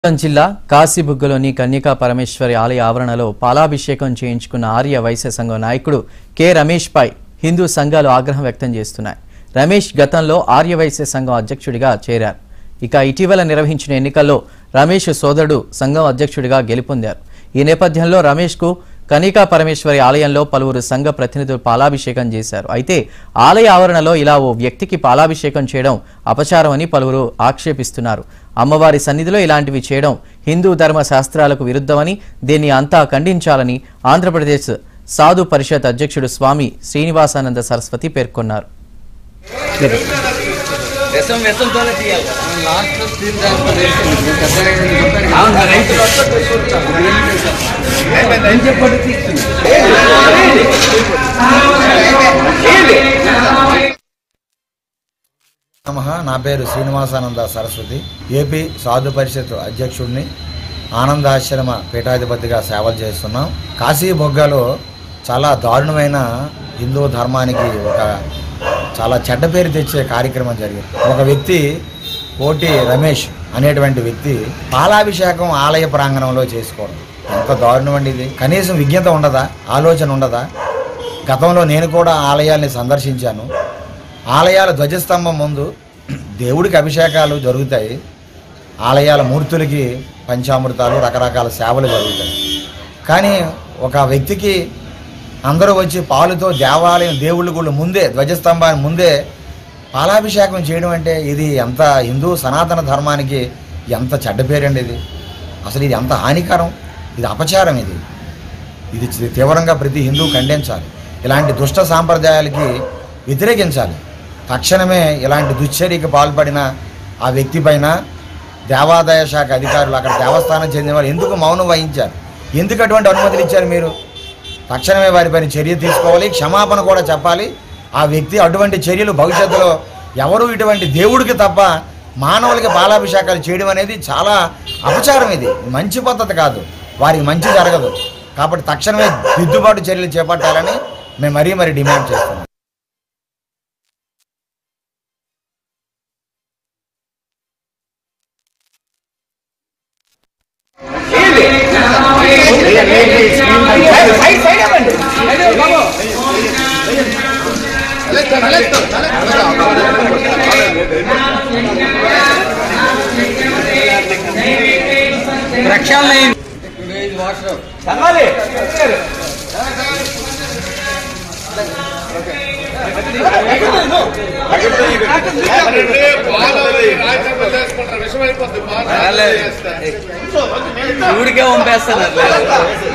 శ్రీకాకుళం జిల్లా కాశీబుగ్గలోని కన్యకా పరమేశ్వరి ఆలయ ఆవరణలో పాలాభిషేకం చేయించుకున్న ఆర్య వైశ్య సంఘం నాయకుడు కె రమేష్ పై హిందూ సంఘాలు ఆగ్రహం వ్యక్తం చేస్తున్నాయి రమేష్ గతంలో ఆర్య వైశ్య సంఘం అధ్యక్షుడిగా చేరారు ఇక ఇటీవల నిర్వహించిన ఎన్నికల్లో రమేష్ సోదరుడు సంఘం అధ్యక్షుడిగా గెలుపొందారు ఈ నేపథ్యంలో రమేష్కు కనికా పరమేశ్వరి ఆలయంలో పలువురు సంఘ ప్రతినిధులు పాలాభిషేకం చేశారు అయితే ఆలయ ఆవరణలో ఇలా ఓ వ్యక్తికి పాలాభిషేకం చేయడం అపచారమని పలువురు ఆక్షేపిస్తున్నారు అమ్మవారి సన్నిధిలో ఇలాంటివి చేయడం హిందూ ధర్మ శాస్త్రాలకు విరుద్ధమని దీన్ని అంతా ఖండించాలని ఆంధ్రప్రదేశ్ సాధు పరిషత్ అధ్యక్షుడు స్వామి శ్రీనివాసానంద సరస్వతి పేర్కొన్నారు విషం విషంతోనే తీయాలి లాస్ట్ స్టీల్ అవును రైతు చెప్పండి నమః నా పేరు శ్రీనివాసానంద సరస్వతి ఏపీ సాధు పరిషత్ అధ్యక్షుడిని ఆనందాశ్రమ పీఠాధిపతిగా సేవలు చేస్తున్నాం కాశీ బొగ్గలో చాలా దారుణమైన హిందూ ధర్మానికి ఒక చాలా చెడ్డ పేరు తెచ్చే కార్యక్రమం జరిగింది ఒక వ్యక్తి కోటి రమేష్ అనేటువంటి వ్యక్తి పాలాభిషేకం ఆలయ ప్రాంగణంలో చేసుకోవడం ఎంత దారుణం అండి ఇది కనీసం విజ్ఞత ఉండదా ఆలోచన ఉండదా గతంలో నేను కూడా ఆలయాల్ని సందర్శించాను ఆలయాల ధ్వజస్తంభం ముందు దేవుడికి అభిషేకాలు జరుగుతాయి ఆలయాల మూర్తులకి పంచామృతాలు రకరకాల సేవలు జరుగుతాయి కానీ ఒక వ్యక్తికి అందరూ వచ్చి పాలుతో దేవాలయం దేవుళ్ళ గుళ్ళు ముందే ధ్వజస్తంభాన్ని ముందే పాలాభిషేకం చేయడం అంటే ఇది ఎంత హిందూ సనాతన ధర్మానికి ఎంత చెడ్డ పేరండి ఇది అసలు ఇది ఎంత హానికరం ఇది అపచారం ఇది ఇది చి- తీవ్రంగా ప్రతి హిందూ ఖండించాలి ఇలాంటి దుష్ట సాంప్రదాయాలకి వ్యతిరేకించాలి తక్షణమే ఇలాంటి దుశ్చర్యకి పాల్పడిన ఆ వ్యక్తి పైన దేవాదాయ శాఖ అధికారులు అక్కడ దేవస్థానం చెందిన వారు ఎందుకు మౌనం వహించారు ఎందుకు అటువంటి అనుమతులు ఇచ్చారు మీరు తక్షణమే వారిపైన చర్య తీసుకోవాలి క్షమాపణ కూడా చెప్పాలి ఆ వ్యక్తి అటువంటి చర్యలు భవిష్యత్తులో ఎవరు ఇటువంటి దేవుడికి తప్ప మానవులకి పాలాభిషేకాలు చేయడం అనేది చాలా అపచారం ఇది మంచి పద్ధతి కాదు వారికి మంచి జరగదు కాబట్టి తక్షణమే దిద్దుబాటు చర్యలు చేపట్టాలని మేము మరీ మరీ డిమాండ్ చేస్తున్నాం ప్రక్షాళన వాటర్ చల్లాలి శివుడికే పంపేస్తున్నారు